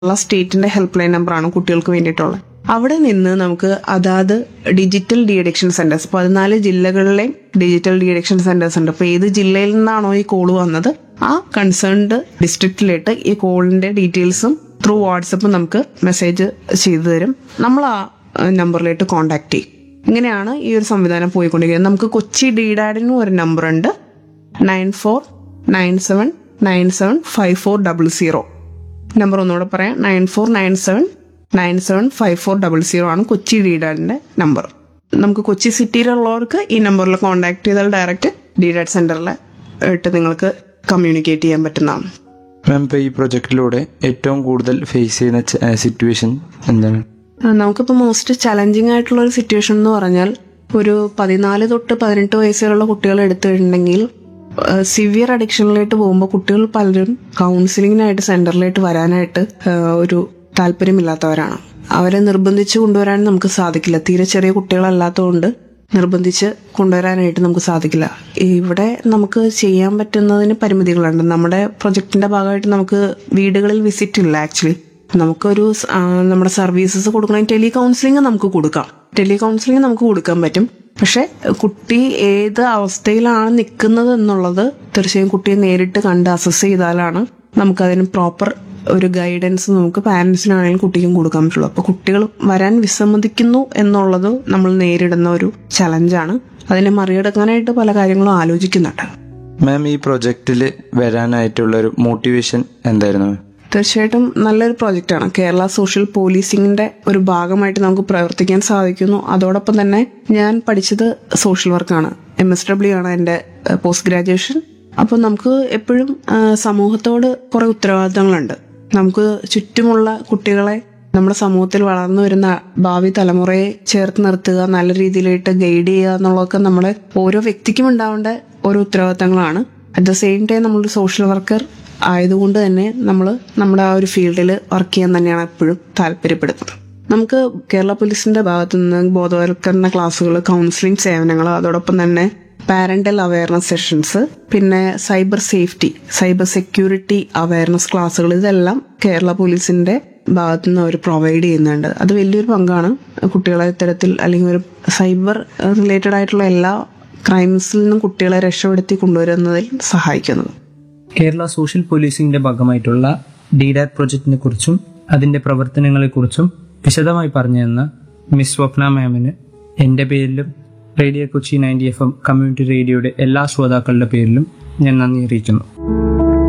ഉള്ള സ്റ്റേറ്റിന്റെ help line നമ്പറാണ് കുട്ടികൾക്ക് വേണ്ടിയിട്ടുള്ളത് അവിടെ നിന്ന് നമുക്ക് അതാത് ഡിജിറ്റൽ ഡി അഡിക്ഷൻ സെന്റേഴ്സ് പതിനാല് ജില്ലകളിലെയും ഡിജിറ്റൽ ഡി അഡിക്ഷൻ സെന്റേഴ്സ് ഉണ്ട് അപ്പൊ ഏത് ജില്ലയിൽ നിന്നാണോ ഈ കോള് വന്നത് ആ കൺസേൺഡ് ഡിസ്ട്രിക്റ്റിലിട്ട് ഈ കോളിന്റെ ഡീറ്റെയിൽസും ത്രൂ വാട്സപ്പ് നമുക്ക് മെസ്സേജ് ചെയ്തു തരും നമ്മൾ ആ നമ്പറിലേക്ക് കോൺടാക്ട് ചെയ്യും ഇങ്ങനെയാണ് ഈ ഒരു സംവിധാനം പോയിക്കൊണ്ടിരിക്കുന്നത് നമുക്ക് കൊച്ചി ഡിഡാഡിനും ഒരു നമ്പർ ഉണ്ട് nine four nine seven nine seven five four double zero number ഒന്നുകൂടെ പറയാം nine four nine seven nine seven five four double zero ആണ് കൊച്ചി ഡിഡാഡിന്റെ നമ്പർ നമുക്ക് കൊച്ചി സിറ്റിയിലുള്ളവർക്ക് ഈ നമ്പറിൽ കോൺടാക്ട് ചെയ്താൽ ഡയറക്റ്റ് ഡിഡാഡ് സെന്ററിൽ ഇട്ട് നിങ്ങൾക്ക് കമ്മ്യൂണിക്കേറ്റ് ചെയ്യാൻ പറ്റുന്നതാണ് മാം ഇപ്പോൾ ഈ പ്രൊജക്റ്റിലൂടെ ഏറ്റവും കൂടുതൽ ഫേസ് ചെയ്യുന്ന സിറ്റുവേഷൻ എന്താണ് ആ, നമുക്കിപ്പോൾ മോസ്റ്റ് ചലഞ്ചിങ് ആയിട്ടുള്ള ഒരു സിറ്റുവേഷൻ എന്ന് പറഞ്ഞാൽ ഒരു പതിനാല് തൊട്ട് പതിനെട്ട് വയസ്സ് വരെയുള്ള കുട്ടികളെ എടുത്തിട്ടുണ്ടെങ്കിൽ സിവിയർ അഡിക്ഷനിലേക്ക് പോകുമ്പോൾ കുട്ടികൾ പലരും കൗൺസിലിങ്ങിനായിട്ട് സെന്ററിലേക്ക് വരാനായിട്ട് ആ, ഒരു താല്പര്യമില്ലാത്തവരാണ് അവരെ നിർബന്ധിച്ച് കൊണ്ടുവരാൻ നമുക്ക് സാധിക്കില്ല തീരെ ചെറിയ കുട്ടികളല്ലാത്തതുകൊണ്ട് നിർബന്ധിച്ച് കൊണ്ടുവരാനായിട്ട് നമുക്ക് സാധിക്കില്ല ഇവിടെ നമുക്ക് ചെയ്യാൻ പറ്റുന്നതിന് പരിമിതികളുണ്ട് നമ്മുടെ പ്രൊജക്ടിന്റെ ഭാഗമായിട്ട് നമുക്ക് വീടുകളിൽ വിസിറ്റ് ഇല്ല ആക്ച്വലി നമുക്കൊരു സ്- ആ, നമ്മുടെ സർവീസസ് കൊടുക്കണമെങ്കിൽ ടെലി കൗൺസിലിംഗ് നമുക്ക് കൊടുക്കാം ടെലി കൗൺസിലിംഗ് നമുക്ക് കൊടുക്കാൻ പറ്റും പക്ഷെ കുട്ടി ഏത് അവസ്ഥയിലാണ് നിൽക്കുന്നത് എന്നുള്ളത് തീർച്ചയായും കുട്ടിയെ നേരിട്ട് കണ്ട് അസസ് ചെയ്താലാണ് നമുക്കതിന് പ്രോപ്പർ ഒരു ഗൈഡൻസ് നമുക്ക് പാരന്റ്സിനാണെങ്കിലും കുട്ടിക്കും കൊടുക്കാൻ പറ്റുള്ളൂ അപ്പൊ കുട്ടികൾ വരാൻ വിസമ്മതിക്കുന്നു എന്നുള്ളത് നമ്മൾ നേരിടുന്ന ഒരു ചലഞ്ചാണ് അതിനെ മറികടക്കാനായിട്ട് പല കാര്യങ്ങളും ആലോചിക്കുന്നുണ്ട് മാം ഈ പ്രൊജക്റ്റിൽ വരാനായിട്ടുള്ള ഒരു മോട്ടിവേഷൻ എന്തായിരുന്നു തീർച്ചയായിട്ടും നല്ലൊരു പ്രോജക്റ്റാണ് കേരള സോഷ്യൽ പോലീസിംഗിന്റെ ഒരു ഭാഗമായിട്ട് നമുക്ക് പ്രവർത്തിക്കാൻ സാധിക്കുന്നു അതോടൊപ്പം തന്നെ ഞാൻ പഠിച്ചത് സോഷ്യൽ വർക്കാണ് എം എസ് ഡബ്ല്യു ആണ് എൻ്റെ പോസ്റ്റ് ഗ്രാജുവേഷൻ അപ്പോൾ നമുക്ക് എപ്പോഴും ആ, സമൂഹത്തോട് കുറെ ഉത്തരവാദിത്തങ്ങളുണ്ട് നമുക്ക് ചുറ്റുമുള്ള കുട്ടികളെ നമ്മുടെ സമൂഹത്തിൽ വളർന്നു വരുന്ന ഭാവി തലമുറയെ ചേർത്ത് നിർത്തുക നല്ല രീതിയിലായിട്ട് ഗൈഡ് ചെയ്യുക എന്നുള്ളതൊക്കെ നമ്മുടെ ഓരോ വ്യക്തിക്കും ഉണ്ടാവേണ്ട ഓരോ ഉത്തരവാദിത്തങ്ങളാണ് അറ്റ് ദ സെയിം ടൈം നമ്മളൊരു സോഷ്യൽ വർക്കർ ആയതുകൊണ്ട് തന്നെ നമ്മൾ നമ്മുടെ ആ ഒരു ഫീൽഡിൽ വർക്ക് ചെയ്യാൻ തന്നെയാണ് എപ്പോഴും താല്പര്യപ്പെടുന്നത് നമുക്ക് കേരള പോലീസിന്റെ ഭാഗത്തു നിന്ന് ബോധവൽക്കരണ ക്ലാസ്സുകൾ കൗൺസിലിംഗ് സേവനങ്ങൾ അതോടൊപ്പം തന്നെ പാരന്റൽ അവയർനെസ് സെഷൻസ് പിന്നെ cyber safety cyber security awareness ക്ലാസ്സുകൾ ഇതെല്ലാം കേരള പോലീസിന്റെ ഭാഗത്തു നിന്ന് അവർ പ്രൊവൈഡ് ചെയ്യുന്നുണ്ട് അത് വലിയൊരു പങ്കാണ് കുട്ടികളെ ഇത്തരത്തിൽ അല്ലെങ്കിൽ ഒരു സൈബർ റിലേറ്റഡ് ആയിട്ടുള്ള എല്ലാ ക്രൈംസിൽ നിന്നും കുട്ടികളെ രക്ഷപ്പെടുത്തി കൊണ്ടുവരുന്നതിൽ സഹായിക്കുന്നത് കേരള സോഷ്യൽ പോലീസിംഗിന്റെ ഭാഗമായിട്ടുള്ള ഡിഡാറ്റ് പ്രൊജക്ടിനെ കുറിച്ചും അതിന്റെ പ്രവർത്തനങ്ങളെക്കുറിച്ചും വിശദമായി പറഞ്ഞു തന്ന മിസ് സ്വപ്ന മാമിന് എന്റെ പേരിലും radio Kochi ninety F M community റേഡിയോയുടെ എല്ലാ ശ്രോതാക്കളുടെ പേരിലും ഞാൻ നന്ദി അറിയിക്കുന്നു